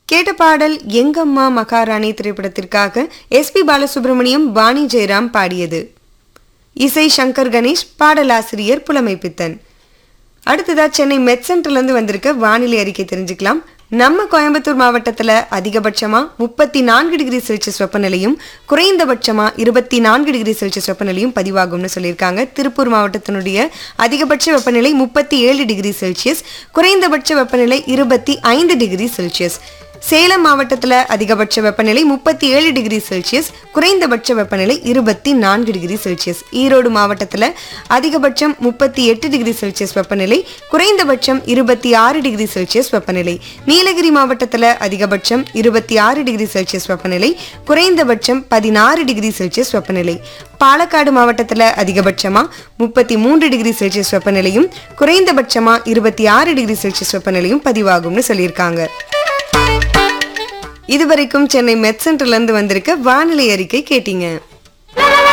கேட்ட பாடல் எங்கம்மா மகாராணி திரைப்படத்திற்காக எஸ்பி பாலசுப்ரமணியம் வாணி ஜெயராம் பாடியது இசை சங்கர் கணேஷ் பாடலாசிரியர் புலமைப்பித்தன் அடுத்ததா சென்னை மெட் சென்டர்லேருந்து வந்திருக்க வானிலை அறிக்கை தெரிஞ்சுக்கலாம் நம்ம கோயம்புத்தூர் மாவட்டத்தில் அதிகபட்சமாக முப்பத்தி நான்கு டிகிரி செல்சியஸ் வெப்பநிலையும் குறைந்தபட்சமாக இருபத்தி நான்கு டிகிரி செல்சியஸ் வெப்பநிலையும் பதிவாகும்னு சொல்லியிருக்காங்க திருப்பூர் மாவட்டத்தினுடைய அதிகபட்ச வெப்பநிலை முப்பத்தி ஏழு டிகிரி செல்சியஸ் குறைந்தபட்ச வெப்பநிலை இருபத்தி ஐந்து டிகிரி செல்சியஸ் சேலம் மாவட்டத்தில் அதிகபட்ச வெப்பநிலை முப்பத்தி ஏழு டிகிரி செல்சியஸ் குறைந்தபட்ச வெப்பநிலை இருபத்தி நான்கு டிகிரி செல்சியஸ் ஈரோடு மாவட்டத்தில் அதிகபட்சம் முப்பத்தி எட்டு டிகிரி செல்சியஸ் வெப்பநிலை குறைந்தபட்சம் இருபத்தி ஆறு டிகிரி செல்சியஸ் வெப்பநிலை நீலகிரி மாவட்டத்தில் அதிகபட்சம் இருபத்தி ஆறு டிகிரி செல்சியஸ் வெப்பநிலை குறைந்தபட்சம் பதினாறு டிகிரி செல்சியஸ் வெப்பநிலை பாலக்காடு மாவட்டத்தில் அதிகபட்சமாக முப்பத்தி மூன்று டிகிரி செல்சியஸ் வெப்பநிலையும் குறைந்தபட்சமாக இருபத்தி ஆறு டிகிரி செல்சியஸ் வெப்பநிலையும் பதிவாகும்னு சொல்லியிருக்காங்க இதுவரைக்கும் சென்னை மெட் சென்டர்ல இருந்து வந்திருக்க வானிலை அறிக்கை கேட்டீங்க